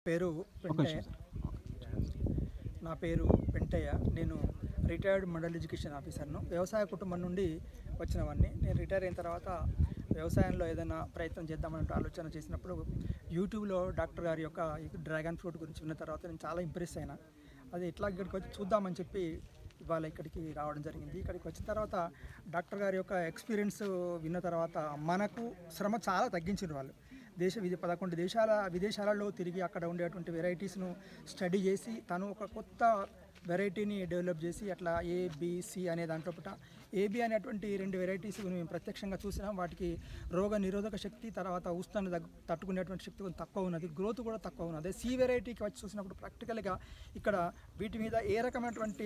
పేరు పెంటయ్య నా పేరు పెంటయ్య నేను రిటైర్డ్ మండల్ ఎడ్యుకేషన్ ఆఫీసర్ను వ్యవసాయ కుటుంబం నుండి వచ్చినవాడిని నేను రిటైర్ అయిన తర్వాత వ్యవసాయంలో ఏదైనా ప్రయత్నం చేద్దామన్నట్టు ఆలోచన చేసినప్పుడు యూట్యూబ్లో డాక్టర్ గారి యొక్క ఈ డ్రాగన్ ఫ్రూట్ గురించి విన్న తర్వాత నేను చాలా ఇంప్రెస్ అయినా అది ఎట్లా ఇక్కడికి వచ్చి చూద్దామని చెప్పి ఇవాళ ఇక్కడికి రావడం జరిగింది ఇక్కడికి వచ్చిన తర్వాత డాక్టర్ గారి యొక్క ఎక్స్పీరియన్స్ విన్న తర్వాత మనకు శ్రమ చాలా తగ్గించిన వాళ్ళు దేశ విధి పదకొండు దేశాల విదేశాలలో తిరిగి అక్కడ ఉండేటువంటి వెరైటీస్ను స్టడీ చేసి తను ఒక కొత్త వెరైటీని డెవలప్ చేసి అట్లా ఏబిసి అనే దాంట్లో పుట ఏబి అనేటువంటి రెండు వెరైటీస్ మేము ప్రత్యక్షంగా చూసినాం వాటికి రోగ నిరోధక శక్తి తర్వాత ఉష్ణాన్ని దగ్గు తట్టుకునేటువంటి శక్తి కొంచెం తక్కువ ఉన్నది గ్రోత్ కూడా తక్కువ ఉన్నది అదే సి వెరైటీకి వచ్చి చూసినప్పుడు ప్రాక్టికల్గా ఇక్కడ వీటి మీద ఏ రకమైనటువంటి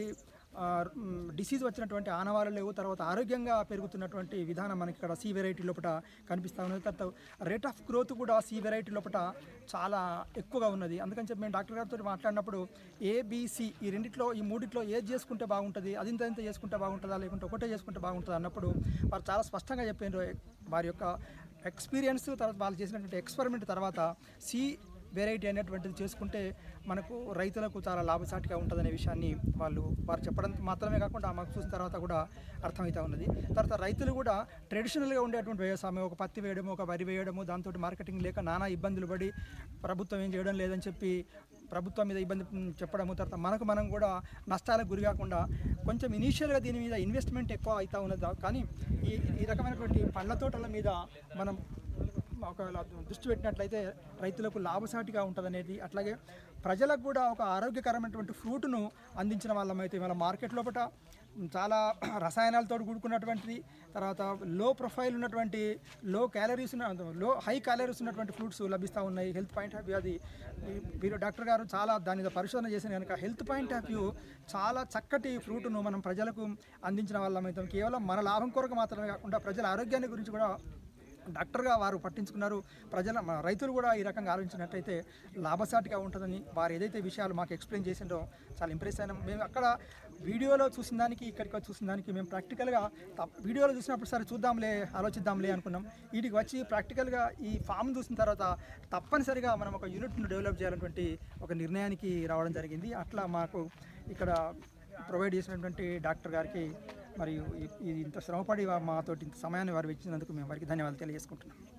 డిసీజ్ వచ్చినటువంటి ఆనవాళ్ళు లేవు తర్వాత ఆరోగ్యంగా పెరుగుతున్నటువంటి విధానం మనకి ఇక్కడ సి వెరైటీ లోపల కనిపిస్తూ ఉన్నది తర్వాత రేట్ ఆఫ్ గ్రోత్ కూడా సి వెరైటీ లోపల చాలా ఎక్కువగా ఉన్నది అందుకని చెప్పి మేము డాక్టర్ గారితో మాట్లాడినప్పుడు ఏబిసి ఈ రెండిట్లో ఈ మూడిట్లో ఏది చేసుకుంటే బాగుంటుంది అది ఇంత ఇంత చేసుకుంటే బాగుంటుందా లేకుంటే ఒకటే చేసుకుంటే బాగుంటుందా అన్నప్పుడు వారు చాలా స్పష్టంగా చెప్పారు వారి యొక్క ఎక్స్పీరియన్స్ తర్వాత వాళ్ళు చేసినటువంటి ఎక్స్పెరిమెంట్ తర్వాత సి వెరైటీ అనేటువంటిది చేసుకుంటే మనకు రైతులకు చాలా లాభసాటిగా ఉంటుందనే విషయాన్ని వాళ్ళు వారు చెప్పడం మాత్రమే కాకుండా మాకు చూసిన తర్వాత కూడా అర్థమవుతా ఉన్నది తర్వాత రైతులు కూడా ట్రెడిషనల్గా ఉండేటువంటి వ్యవసాయం ఒక పత్తి వేయడము ఒక వరి వేయడము దాంతో మార్కెటింగ్ లేక నానా ఇబ్బందులు పడి ప్రభుత్వం ఏం చేయడం లేదని చెప్పి ప్రభుత్వం మీద ఇబ్బంది చెప్పడము తర్వాత మనకు మనం కూడా నష్టాలకు గురి కాకుండా కొంచెం ఇనీషియల్గా దీని మీద ఇన్వెస్ట్మెంట్ ఎక్కువ అవుతా ఉన్నది కానీ ఈ ఈ రకమైనటువంటి పండ్ల తోటల మీద మనం ఒకవేళ దృష్టి పెట్టినట్లయితే రైతులకు లాభసాటిగా ఉంటుందనేది అట్లాగే ప్రజలకు కూడా ఒక ఆరోగ్యకరమైనటువంటి ఫ్రూట్ను అందించిన వాళ్ళమైతే ఇవాళ మార్కెట్ లోపల చాలా రసాయనాలతో కూడుకున్నటువంటిది తర్వాత లో ప్రొఫైల్ ఉన్నటువంటి లో క్యాలరీస్ ఉన్న లో హై క్యాలరీస్ ఉన్నటువంటి ఫ్రూట్స్ లభిస్తూ ఉన్నాయి హెల్త్ పాయింట్ ఆఫ్ వ్యూ అది వీరు డాక్టర్ గారు చాలా దాని మీద పరిశోధన చేసిన కనుక హెల్త్ పాయింట్ ఆఫ్ వ్యూ చాలా చక్కటి ఫ్రూట్ను మనం ప్రజలకు అందించిన వాళ్ళమైతే కేవలం మన లాభం కొరకు మాత్రమే కాకుండా ప్రజల ఆరోగ్యాన్ని గురించి కూడా డాక్టర్గా వారు పట్టించుకున్నారు ప్రజల మన రైతులు కూడా ఈ రకంగా ఆలోచించినట్టయితే లాభసాటిగా ఉంటుందని వారు ఏదైతే విషయాలు మాకు ఎక్స్ప్లెయిన్ చేసిండో చాలా ఇంప్రెస్ అయినాం మేము అక్కడ వీడియోలో చూసిన దానికి ఇక్కడికి వచ్చి చూసిన దానికి మేము ప్రాక్టికల్గా తప్ప- వీడియోలో చూసినప్పుడు సరే చూద్దాంలే ఆలోచిద్దాంలే అనుకున్నాం వీటికి వచ్చి ప్రాక్టికల్గా ఈ ఫామ్ చూసిన తర్వాత తప్పనిసరిగా మనం ఒక యూనిట్ను డెవలప్ చేయాలన్నటువంటి ఒక నిర్ణయానికి రావడం జరిగింది అట్లా మాకు ఇక్కడ ప్రొవైడ్ చేసినటువంటి డాక్టర్ గారికి మరియు ఈ- ఈ ఇంత శ్రమపడి వా- మాతోటి ఇంత సమయాన్ని వారు ఇచ్చినందుకు మేము వారికి ధన్యవాదాలు తెలియజేసుకుంటున్నాం